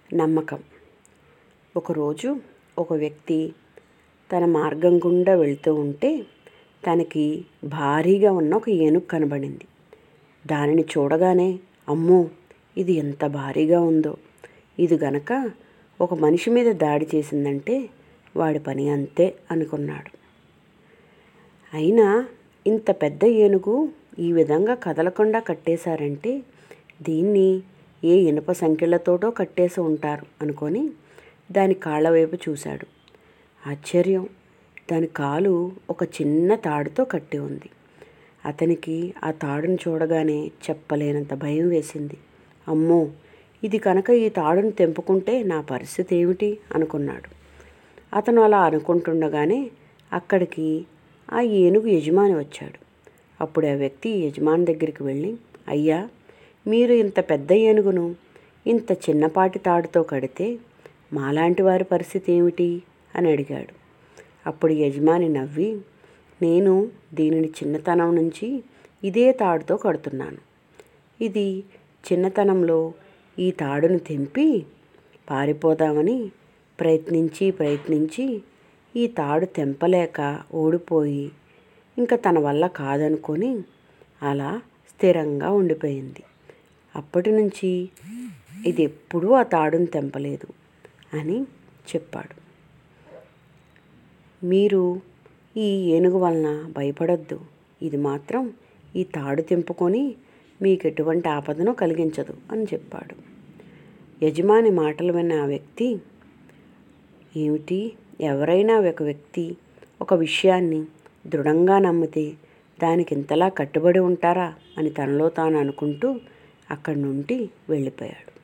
నమ్మకం ఒకరోజు ఒక వ్యక్తి తన మార్గం గుండా వెళ్తూ ఉంటే తనకి భారీగా ఉన్న ఒక ఏనుగు కనబడింది దానిని చూడగానే అమ్మో ఇది ఎంత భారీగా ఉందో ఇది గనక ఒక మనిషి మీద దాడి చేసిందంటే వాడి పని అంతే అనుకున్నాడు అయినా ఇంత పెద్ద ఏనుగు ఈ విధంగా కదలకుండా కట్టేశారంటే దీన్ని ఏ ఇనుప సంఖ్యలతోటో కట్టేసి ఉంటారు అనుకొని దాని కాళ్ళ వైపు చూశాడు ఆశ్చర్యం దాని కాలు ఒక చిన్న తాడుతో కట్టి ఉంది అతనికి ఆ తాడును చూడగానే చెప్పలేనంత భయం వేసింది అమ్మో ఇది కనుక ఈ తాడును తెంపుకుంటే నా పరిస్థితి ఏమిటి అనుకున్నాడు అతను అలా అనుకుంటుండగానే అక్కడికి ఆ ఏనుగు యజమాని వచ్చాడు అప్పుడు ఆ వ్యక్తి యజమాని దగ్గరికి వెళ్ళి అయ్యా మీరు ఇంత పెద్ద ఏనుగును ఇంత చిన్నపాటి తాడుతో కడితే మాలాంటి వారి పరిస్థితి ఏమిటి అని అడిగాడు అప్పుడు యజమాని నవ్వి నేను దీనిని చిన్నతనం నుంచి ఇదే తాడుతో కడుతున్నాను ఇది చిన్నతనంలో ఈ తాడును తెంపి పారిపోదామని ప్రయత్నించి ప్రయత్నించి ఈ తాడు తెంపలేక ఓడిపోయి ఇంకా తన వల్ల కాదనుకొని అలా స్థిరంగా ఉండిపోయింది అప్పటి నుంచి ఇది ఎప్పుడూ ఆ తాడును తెంపలేదు అని చెప్పాడు మీరు ఈ ఏనుగు వలన భయపడొద్దు ఇది మాత్రం ఈ తాడు తెంపుకొని మీకు ఎటువంటి ఆపదను కలిగించదు అని చెప్పాడు యజమాని మాటలు విన్న ఆ వ్యక్తి ఏమిటి ఎవరైనా ఒక వ్యక్తి ఒక విషయాన్ని దృఢంగా నమ్మితే దానికి ఇంతలా కట్టుబడి ఉంటారా అని తనలో తాను అనుకుంటూ అక్కడి నుండి వెళ్ళిపోయాడు